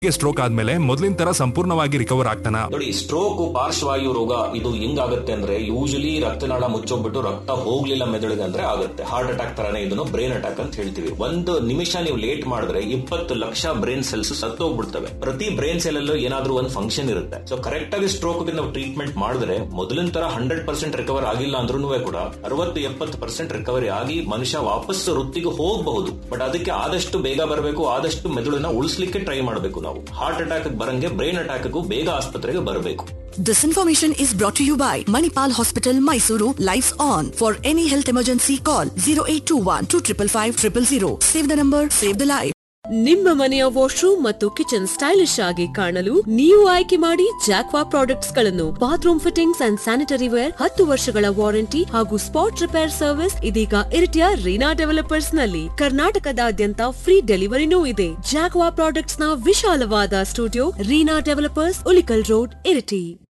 Stroke ಆದ್ಮೇಲೆ ಮೊದಲಿನ ತರ ಸಂಪೂರ್ಣವಾಗಿ ರಿಕವರ್ ಆಗ್ತಾನ ನೋಡಿ ಸ್ಟ್ರೋಕ್ ಪಾರ್ಶ್ವವಾಯು ರೋಗ ಇದು ಹೆಂಗಾಗುತ್ತೆ ಅಂದ್ರೆ ಯೂಶಲಿ ರಕ್ತನಾಳ ಮುಚ್ಚೋಗ್ಬಿಟ್ಟು ರಕ್ತ ಹೋಗ್ಲಿಲ್ಲ ಮೆದುಳಿಗೆ ಅಂದ್ರೆ ಆಗುತ್ತೆ ಹಾರ್ಟ್ ಅಟ್ಯಾಕ್ ತರಾನೇ ಇದನ್ನು ಬ್ರೈನ್ ಅಟ್ಯಾಕ್ ಅಂತ ಹೇಳ್ತೀವಿ ಒಂದು ನಿಮಿಷ ನೀವು ಲೇಟ್ ಮಾಡಿದ್ರೆ ಇಪ್ಪತ್ತು ಲಕ್ಷ ಬ್ರೈನ್ ಸೆಲ್ಸ್ ಸತ್ತೋಗ್ಬಿಡ್ತವೆ ಪ್ರತಿ ಬ್ರೈನ್ ಸೆಲ್ ಅಲ್ಲೂ ಏನಾದ್ರೂ ಒಂದು ಫಂಕ್ಷನ್ ಇರುತ್ತೆ ಸೊ ಕರೆಕ್ಟ್ ಆಗಿ ಸ್ಟ್ರೋಕ್ ನಾವು ಟ್ರೀಟ್ಮೆಂಟ್ ಮಾಡಿದ್ರೆ ಮೊದಲಿನ ತರ ಹಂಡ್ರೆಡ್ ಪರ್ಸೆಂಟ್ ರಿಕವರ್ ಆಗಿಲ್ಲ ಅಂದ್ರೂ ಕೂಡ ಅರವತ್ತು ಎಪ್ಪತ್ತು ಪರ್ಸೆಂಟ್ ರಿಕವರಿ ಆಗಿ ಮನುಷ್ಯ ವಾಪಸ್ ವೃತ್ತಿಗೆ ಹೋಗಬಹುದು ಬಟ್ ಅದಕ್ಕೆ ಆದಷ್ಟು ಬೇಗ ಬರಬೇಕು ಆದಷ್ಟು ಮೆದುಳನ್ನ ಉಳಿಸ್ಲಿಕ್ಕೆ ಟ್ರೈ ಮಾಡಬೇಕು ನಾವು ಹಾರ್ಟ್ ಅಟ್ಯಾಕ್ ಬರಂಗೆ ಬ್ರೈನ್ ಅಟ್ಯಾಕ್ ಬೇಗ ಆಸ್ಪತ್ರೆಗೆ ಬರಬೇಕು This information is brought to you by Manipal Hospital, Mysuru. Lights on. For any health emergency, call 0821 255 000. Save the number, save the life. ನಿಮ್ಮ ಮನೆಯ ವಾಶ್ರೂಮ್ ಮತ್ತು ಕಿಚನ್ ಸ್ಟೈಲಿಶ್ ಆಗಿ ಕಾಣಲು ನೀವು ಆಯ್ಕೆ ಮಾಡಿ ಜಾಕ್ವಾ ಪ್ರಾಡಕ್ಟ್ಸ್ ಗಳನ್ನು bathroom fittings and sanitary ware ಹತ್ತು ವರ್ಷಗಳ ವಾರಂಟಿ ಹಾಗೂ ಸ್ಪಾಟ್ ರಿಪೇರ್ ಸರ್ವಿಸ್ ಇದೀಗ ಇರಿಟಿಯ ರೀನಾ ಡೆವಲಪರ್ಸ್ ನಲ್ಲಿ ಕರ್ನಾಟಕದಾದ್ಯಂತ ಫ್ರೀ ಡೆಲಿವರಿನೂ ಇದೆ ಜಾಕ್ವಾ ಪ್ರಾಡಕ್ಟ್ಸ್ ನ ವಿಶಾಲವಾದ studio Reena developers Ulikkal road Iritty